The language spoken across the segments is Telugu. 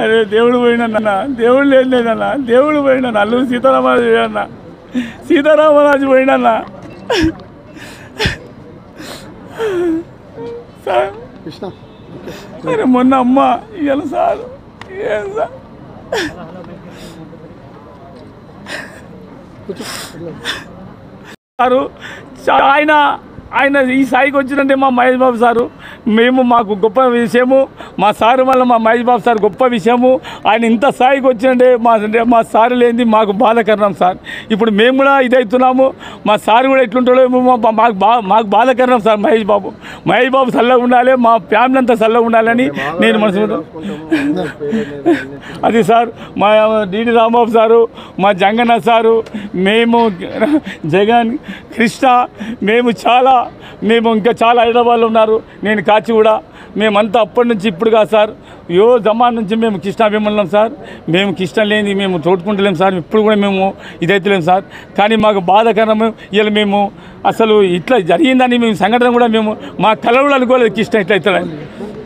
అరే దేవుడు పోయినన్న దేవుడు లేదు లేదన్న దేవుడు పోయిన అల్లూరు సీతారామరాజు పోయినన్న సీతారామరాజు పోయినన్న సార్ కృష్ణ అరే మొన్న అమ్మ ఇవాళ సార్ ఏం సార్ కూర్చో సారు చా- ఆయన ఆయన ఈ స్థాయికి వచ్చినంటే మా మహేష్ బాబు సారు మేము మాకు గొప్ప విషయము మా సారు వల్ల మా మహేష్ బాబు సార్ గొప్ప విషయము ఆయన ఇంత స్థాయికి వచ్చినంటే మా మా సారు లేనిది మాకు బాధకరణం సార్ ఇప్పుడు మేము కూడా ఇదవుతున్నాము మా సారు కూడా ఎట్లుంటాడో ఏమో మా- మాకు బా మాకు బాధకరణం సార్ మహేష్ బాబు మహేష్ బాబు చల్లగా ఉండాలి మా ఫ్యామిలీ అంతా చల్లగా ఉండాలని నేను మనసు అది సార్ మా డిడి రాంబాబు సారు మా జంగన్న సారు మేము జగన్ కృష్ణ మేము చాలా మేము ఇంకా చాలా హైదరాబాద్లో ఉన్నారు నేను కాచిగూడ మేమంతా అప్పటి నుంచి ఇప్పుడు కాదు సార్ యో జమాన్ నుంచి మేము కృష్ణ అభిమానులం సార్ మేము కృష్ణ లేని మేము తోడుకుంటలేం సార్ ఇప్పుడు కూడా మేము ఇదైతలేం సార్ కానీ మాకు బాధాకరము ఇలా మేము అసలు ఇట్లా జరిగిందని మేము సంఘటన కూడా మేము మా కలవలు అనుకోలేదు కృష్ణ ఇట్లా అవుతుందని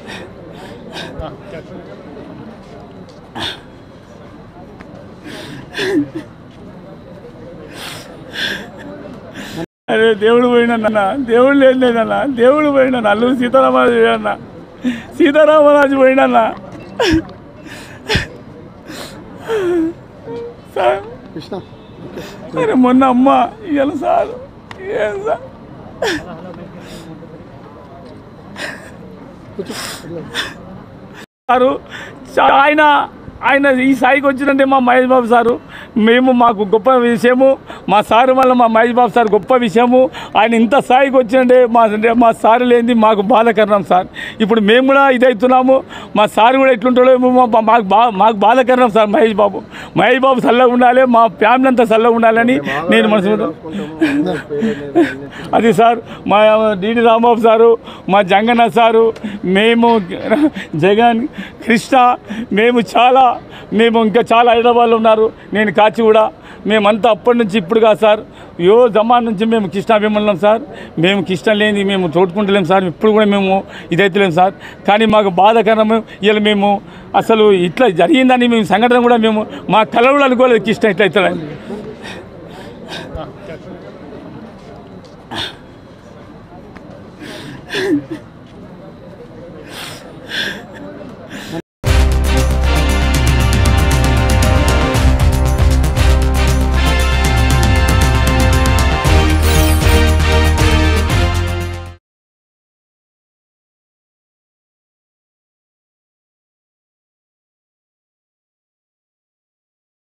అరే దేవుడు పోయినన్న దేవుడు లేదు లేదన్న దేవుడు పోయిన అల్లూరు సీతారామరాజు పోయినన్న సీతారామరాజు పోయినన్న సార్ కృష్ణ అరే మొన్న అమ్మ ఇవాళ సార్ ఏం సార్ కూర్చో సారు చా- ఆయన ఆయన ఈ స్థాయికి వచ్చినంటే మా మహేష్ బాబు సారు మేము మాకు గొప్ప విషయము మా సారు వల్ల మా మహేష్ బాబు సార్ గొప్ప విషయము ఆయన ఇంత స్థాయికి వచ్చినంటే మా మా సారు లేనిది మాకు బాధకరణం సార్ ఇప్పుడు మేము కూడా ఇదవుతున్నాము మా సారు కూడా ఎట్లుంటాడో ఏమో మా- మాకు బా మాకు బాధకరణం సార్ మహేష్ బాబు మహేష్ బాబు చల్లగా ఉండాలి మా ఫ్యామిలీ అంతా చల్లగా ఉండాలని నేను మనసు అది సార్ మా డిడి రాంబాబు సారు మా జంగన్న సారు మేము జగన్ కృష్ణ మేము చాలా మేము ఇంకా చాలా హైదరాబాద్లో ఉన్నారు నేను కాచిగూడ మేమంతా అప్పటి నుంచి ఇప్పుడు కాదు సార్ యో జమాన్ నుంచి మేము కృష్ణ అభిమానులం సార్ మేము కృష్ణ లేని మేము తోడుకుంటలేం సార్ ఇప్పుడు కూడా మేము ఇదైతలేం సార్ కానీ మాకు బాధాకరము ఇలా మేము అసలు ఇట్లా జరిగిందని మేము సంఘటన కూడా మేము మా కలవలు అనుకోలేదు కృష్ణ ఇట్లా అవుతుందని